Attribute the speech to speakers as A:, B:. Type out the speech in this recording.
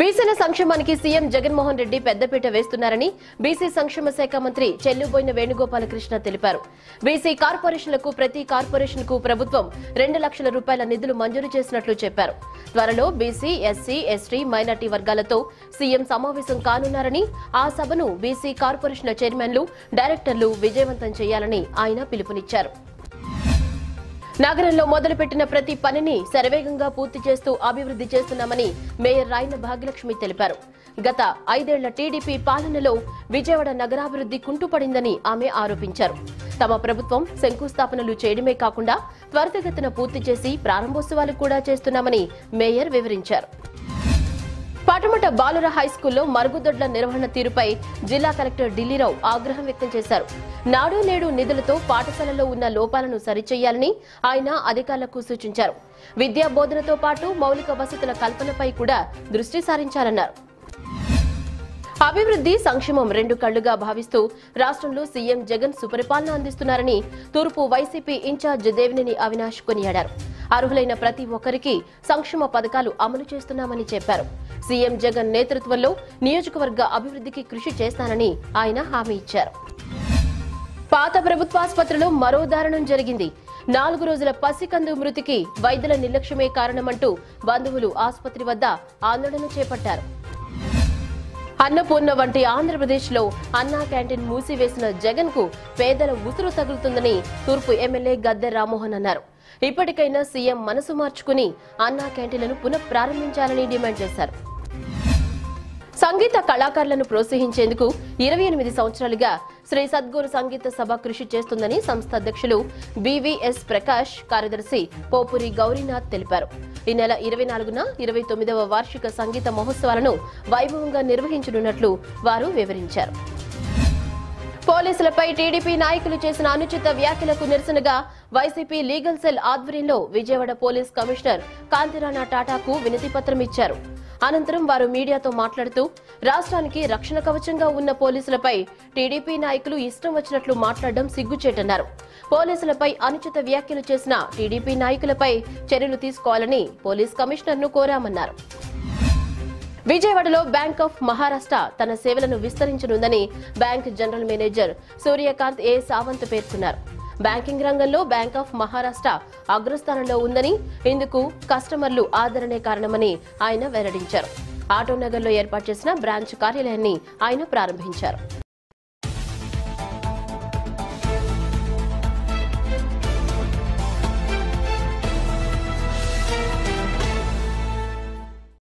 A: బీసీల సంక్షేమానికి సీఎం జగన్మోహన్ రెడ్డి పెద్దపీట వేస్తున్నారని బీసీ సంక్షేమ శాఖ మంత్రి చెల్లుబోయిన వేణుగోపాలకృష్ణ తెలిపారు బీసీ కార్పొరేషన్లకు ప్రతి కార్పొరేషన్ కు ప్రభుత్వం రెండు లక్షల రూపాయల నిధులు మంజూరు చేసినట్లు చెప్పారు త్వరలో బీసీ ఎస్సీ ఎస్టీ మైనార్టీ వర్గాలతో సీఎం సమావేశం కానున్నారని ఆ సభను బీసీ కార్పొరేషన్ల చైర్మన్లు డైరెక్టర్లు విజయవంతం చేయాలని ఆయన పిలుపునిచ్చారు నగరంలో మొదలుపెట్టిన ప్రతి పనిని శరవేగంగా పూర్తి చేస్తూ అభివృద్ధి చేస్తున్నామని మేయర్ రాయన భాగ్యలక్ష్మి తెలిపారు గత ఐదేళ్ల టీడీపీ పాలనలో విజయవాడ నగరాభివృద్ధి కుంటుపడిందని ఆమె ఆరోపించారు తమ ప్రభుత్వం శంకుస్థాపనలు చేయడమే కాకుండా త్వరితగతిన పూర్తి చేసి ప్రారంభోత్సవాలు కూడా చేస్తున్నామని మేయర్ వివరించారు పాటమట బాలుర హైస్కూల్లో మరుగుదొడ్ల నిర్వహణ తీరుపై జిల్లా కలెక్టర్ ఢిల్లీరావు ఆగ్రహం వ్యక్తం చేశారు నాడు నేడు నిధులతో పాఠశాలలో ఉన్న లోపాలను సరిచేయాలని ఆయన అధికారులకు సూచించారు విద్యా బోధనతో పాటు మౌలిక వసతుల కల్పనపై కూడా దృష్టి సారించాలన్నారు అభివృద్ధి సంక్షేమం రెండు కళ్లుగా భావిస్తూ రాష్ట్రంలో సీఎం జగన్ సుపరిపాలన అందిస్తున్నారని తూర్పు వైసీపీ ఇన్ఛార్జ్ దేవినేని అవినాష్ కొనియాడారు అర్హులైన ప్రతి ఒక్కరికి సంక్షేమ పథకాలు అమలు చేస్తున్నామని చెప్పారు సీఎం జగన్ నేతృత్వంలో నియోజకవర్గ అభివృద్ధికి కృషి చేస్తానని ఆయన హామీ ఇచ్చారు పాత ప్రభుత్వాసుపత్రిలో మరో దారుణం జరిగింది నాలుగు రోజుల పసికందు మృతికి వైద్యుల నిర్లక్ష్యమే కారణమంటూ బంధువులు ఆసుపత్రి వద్ద ఆందోళన చేపట్టారు అన్నపూర్ణ వంటి ఆంధ్రప్రదేశ్ లో అన్నా క్యాంటీన్ మూసివేసిన జగన్ కు పేదల ఉసురు తగులుతుందని తూర్పు ఎమ్మెల్యే గద్దె రామ్మోహన్ అన్నారు ఇప్పటికైనా సీఎం మనసు మార్చుకుని అన్నా క్యాంటీన్లను పునః ప్రారంభించాలని డిమాండ్ చేశారు సంగీత కళాకారులను ప్రోత్సహించేందుకు ఇరవై ఎనిమిది సంవత్సరాలుగా శ్రీ సద్గురు సంగీత సభ కృషి చేస్తుందని సంస్థ అధ్యక్షులు బీవీఎస్ ప్రకాష్ కార్యదర్శి పోపురి గౌరీనాథ్ తెలిపారు ఈ నెల ఇరవై నాలుగున ఇరవై తొమ్మిదవ వార్షిక సంగీత మహోత్సవాలను వైభవంగా నిర్వహించనున్నట్లు వారు వివరించారు పోలీసులపై టీడీపీ నాయకులు చేసిన అనుచిత వ్యాఖ్యలకు నిరసనగా వైసీపీ లీగల్ సెల్ ఆధ్వర్యంలో విజయవాడ పోలీస్ కమిషనర్ కాంతిరాణా టాటాకు వినతి పత్రం ఇచ్చారు అనంతరం వారు మీడియాతో మాట్లాడుతూ రాష్ట్రానికి రక్షణ కవచంగా ఉన్న పోలీసులపై టీడీపీ నాయకులు ఇష్టం వచ్చినట్లు మాట్లాడడం సిగ్గుచేటన్నారు పోలీసులపై అనుచిత వ్యాఖ్యలు చేసిన టీడీపీ నాయకులపై చర్యలు తీసుకోవాలని పోలీస్ కమిషనర్ను కోరామన్నారు విజయవాడలో బ్యాంక్ ఆఫ్ మహారాష్ట్ర తన సేవలను విస్తరించనుందని bank general manager Suryakant A Sawant పేర్కొన్నారు బ్యాంకింగ్ రంగంలో బ్యాంక్ ఆఫ్ మహారాష్ట్ర అగ్రస్థానంలో ఉందని ఇందుకు కస్టమర్లు ఆదరణే కారణమని ఆయన వెల్లడించారు ఆటోనగర్లో ఏర్పాటు చేసిన బ్రాంచ్ కార్యాలయాన్ని ఆయన ప్రారంభించారు